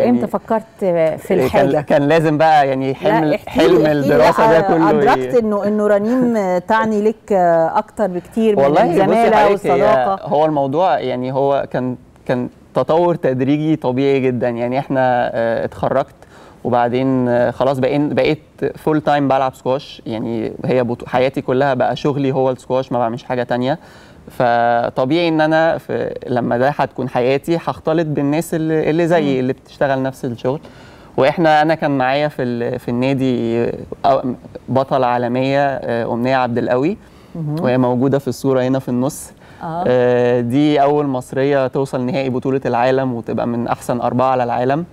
امتى فكرت في كان, الحاجه كان لازم بقى يعني حلم لا، احكي لي- حلم احكي لي. الدراسه لا، ده كله ادركت ي- انه انه رنيم تعني لك اكتر بكتير من والله بصي الزماله حضرتك، هي- والصداقه هو الموضوع يعني هو كان كان تطور تدريجي طبيعي جدا يعني احنا آه، اتخرجت وبعدين آه، خلاص بقين بقيت فول تايم بلعب سكواش يعني هي بطو حياتي كلها بقى شغلي هو السكواش ما بعملش حاجه تانية فطبيعي ان انا في لما ده هتكون حياتي هختلط بالناس اللي, اللي زيي اللي بتشتغل نفس الشغل واحنا انا كان معايا في ال- في النادي آه، بطله عالميه آه، امنيه عبد القوي وهي موجوده في الصوره هنا في النص آه. آه، دي اول مصريه توصل نهائي بطوله العالم وتبقى من احسن اربعه على العالم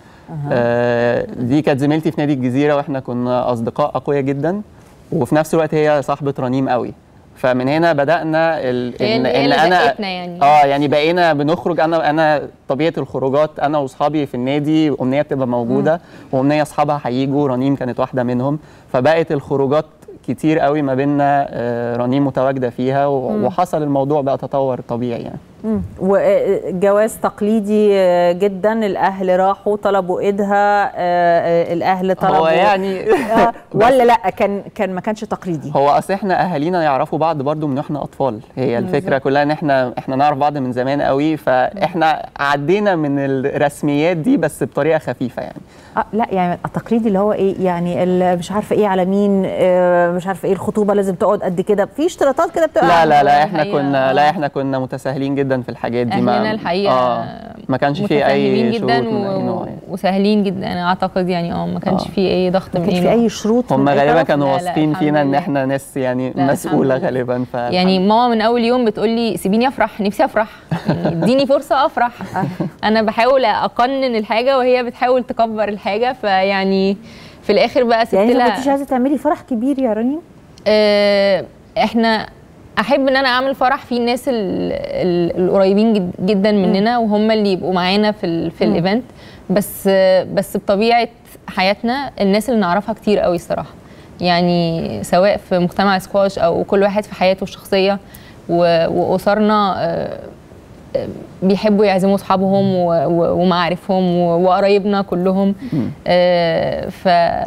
آه، دي كانت زميلتي في نادي الجزيره واحنا كنا اصدقاء اقوياء جدا وفي نفس الوقت هي صاحبه رنيم قوي فمن هنا بدانا ال... هي اللي- هي اللي زقتنا يعني. اه يعني بقينا بنخرج انا انا طبيعه الخروجات انا واصحابي في النادي امنيه بتبقى موجوده وامنيه اصحابها هيجوا رنيم كانت واحده منهم فبقت الخروجات كتير قوي ما بيننا آه، رنيم متواجده فيها و- وحصل الموضوع بقى تطور طبيعي يعني مم. وجواز تقليدي جدا الاهل راحوا طلبوا ايدها آه، آه، الاهل طلبوا هو يعني آه، ولا لا كان كان ما كانش تقليدي هو اصل احنا اهالينا يعرفوا بعض برضو من واحنا اطفال هي الفكره كلها ان احنا احنا نعرف بعض من زمان قوي فاحنا عدينا من الرسميات دي بس بطريقه خفيفه يعني آه لا يعني التقليدي اللي هو ايه يعني ال- مش عارفه ايه على مين آه، مش عارفه ايه الخطوبه لازم تقعد قد كده في اشتراطات كده بتبقى لا لا لا ده احنا حقيقة، كنا آه. لا احنا كنا متساهلين جدا في الحاجات دي ما- اهلنا الحقيقه اه ما كانش في متفاهمين اي جدا شروط من أي و... نوع يعني. وسهلين جدا انا اعتقد يعني اه ما كانش آه. في اي ضغط ما من كانش اي في نوع. اي شروط هم من أي غالبا طرف؟ كانوا لا، لا، واثقين الحمد فينا ان لله. احنا ناس يعني لا، مسؤوله الحمد لله. غالبا ف يعني ماما من اول يوم بتقول لي سيبيني افرح نفسي افرح يعني اديني فرصه افرح انا بحاول اقنن الحاجه وهي بتحاول تكبر الحاجه فيعني في الاخر بقى سبت يعني انت ما لها كنتيش عايزه تعملي فرح كبير يا رنيم آه، احنا احب ان انا اعمل فرح فيه الناس ال- ال- القريبين جد- جدا مننا وهم اللي يبقوا معانا في ال في مم. الايفنت بس آه، بس بطبيعه حياتنا الناس اللي نعرفها كتير قوي الصراحه يعني سواء في مجتمع سكواش او كل واحد في حياته الشخصيه و- واسرنا آه، آه، بيحبوا يعزموا اصحابهم و- و- ومعارفهم و- وقرايبنا كلهم آه، ف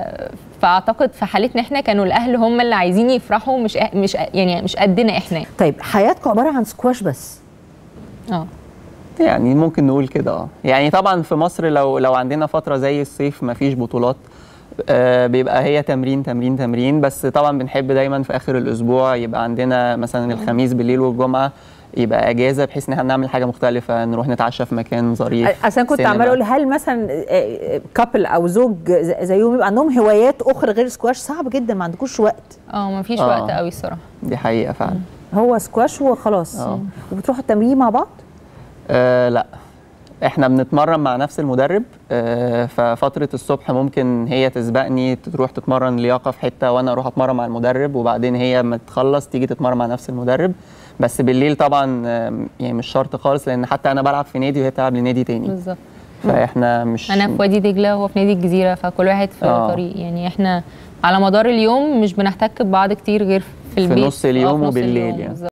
فاعتقد في حالتنا احنا كانوا الاهل هم اللي عايزين يفرحوا مش مش يعني مش قدنا احنا طيب حياتكم عباره عن سكواش بس اه يعني ممكن نقول كده اه يعني طبعا في مصر لو لو عندنا فتره زي الصيف ما فيش بطولات آه بيبقى هي تمرين تمرين تمرين بس طبعا بنحب دايما في اخر الاسبوع يبقى عندنا مثلا الخميس بالليل والجمعه يبقى اجازه بحيث ان احنا نعمل حاجه مختلفه نروح نتعشى في مكان ظريف عشان كنت سينما. عماله اقول هل مثلا كابل او زوج ز- زيهم يبقى عندهم هوايات اخرى غير سكواش صعب جدا ما عندكوش وقت اه ما فيش آه. وقت قوي الصراحه دي حقيقه فعلا هو سكواش وخلاص آه. وبتروحوا التمرين مع بعض آه لا احنا بنتمرن مع نفس المدرب آه ففتره الصبح ممكن هي تسبقني تروح تتمرن لياقه في حته وانا اروح اتمرن مع المدرب وبعدين هي ما تخلص تيجي تتمرن مع نفس المدرب بس بالليل طبعا آم، يعني مش شرط خالص لان حتى انا بلعب في نادي وهي بتلعب لنادي تاني بالظبط فاحنا مش انا في وادي دجله وهو في نادي الجزيره فكل واحد في آه. طريق يعني احنا على مدار اليوم مش بنحتك ببعض كتير غير في البيت نص آه، اليوم في نص وبالليل اليوم يعني. بالظبط.